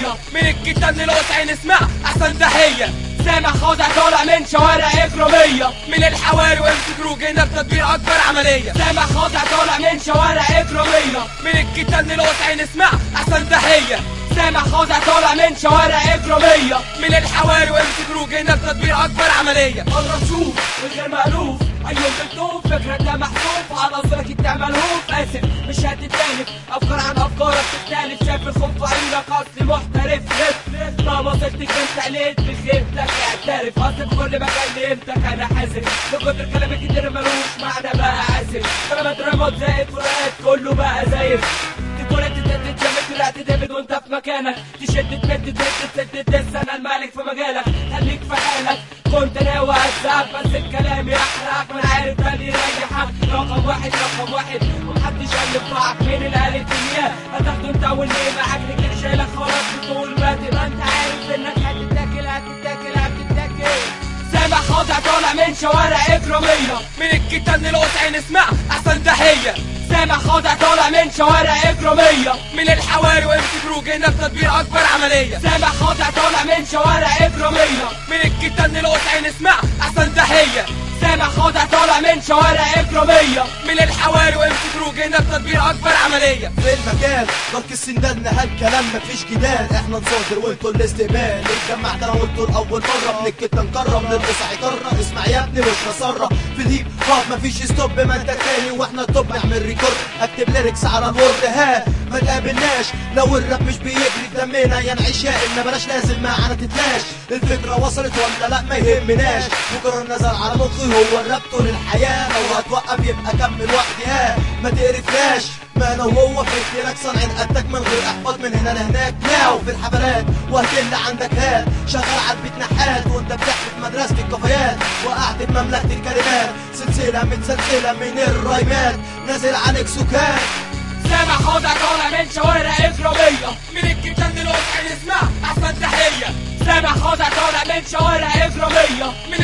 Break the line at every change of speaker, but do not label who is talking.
اجراميه من الكتاب للقطع نسمع احسن تحيه سامع خاضع طالع من شوارع اجراميه من الحواري وامسك روج هنا بتدبير اكبر عمليه سامع خاضع طالع من شوارع اجراميه من الكتاب للقطع نسمع احسن تحيه سامع خاضع طالع من شوارع اجراميه من الحواري وامسك روج هنا بتدبير اكبر عمليه قرب شوف من غير مألوف ايوه بتوف فكرك ده محذوف على صورك انت ملهوف اسف مش هتتالف افكار عن افكارك تختلف شايف الخوف في عينك اصلي محترف لف لف ما وصلت كنت عليت بخيبتك اعترف اصل في كل مكان لقيمتك انا حذر بكتر كلامك كتير ملوش معنى بقى عازف كلامات رمض زائد فروقات كله بقى زايف تقول انت تتجمد طلعت دامد وانت في مكانك تشد تمد تمد تسد تس انا الملك في مجالك خليك في حالك كنت ناوي اتزعل بس الكلام يحرقك من عارف ده اللي يريحك رقم واحد رقم واحد ومحدش قال ينفعك مين اللي قال الدنيا هتاخده انت واللي معاك رجلك شايلك خلاص بتقول ما تبقى انت عارف انك هتتاكل هتتاكل هتتاكل سامع خاضع طالع من شوارع اجراميه من الكتاب للقطع نسمع احسن تحيه سامع خاضع طالع من شوارع اجراميه من الحواري وامسك روج هنا بتدبير اكبر عمليه سامع خاضع طالع من شوارع اجراميه من الكتاب للقطع نسمع احسن تحيه سامع خاضع طالع من شوارع اجراميه من الحواري وامسك روج هنا بتدبير اكبر عمليه
في المكان دارك السندان هالكلام مفيش جدال احنا نصادر وانتوا الاستقبال اتجمعنا انا وانتوا لاول مره بنكت نكرم نرقص عطرنا اسمع يا ابني مش هسرة في الهيب هوب مفيش ستوب ما انت تاني واحنا التوب نعمل ريكورد اكتب ليركس على الورد ها ما تقابلناش لو الراب مش بيجري في دمنا يا نعيش يا اما بلاش لازم معانا تتلاش الفكره وصلت ولا لا ما يهمناش مجرد نزل على مخي هو الراب طول الحياه لو هتوقف يبقى كمل وحدي ها ما تقرفناش ما انا وهو في لك صنع قدك من غير احباط من هنا لهناك ناو في الحفلات وهتل عندك هات شغال على البيت نحات وانت بتحكي في مدرسة الكافيات وقعت بمملكة الكلمات سلسلة متسلسلة من الرايمات نازل عليك سكان
سامع خاضع طالع من شوارع اجراميه من الكتاب للقطع نسمع احسن تحيه سامع خاضع طالع من شوارع اجراميه من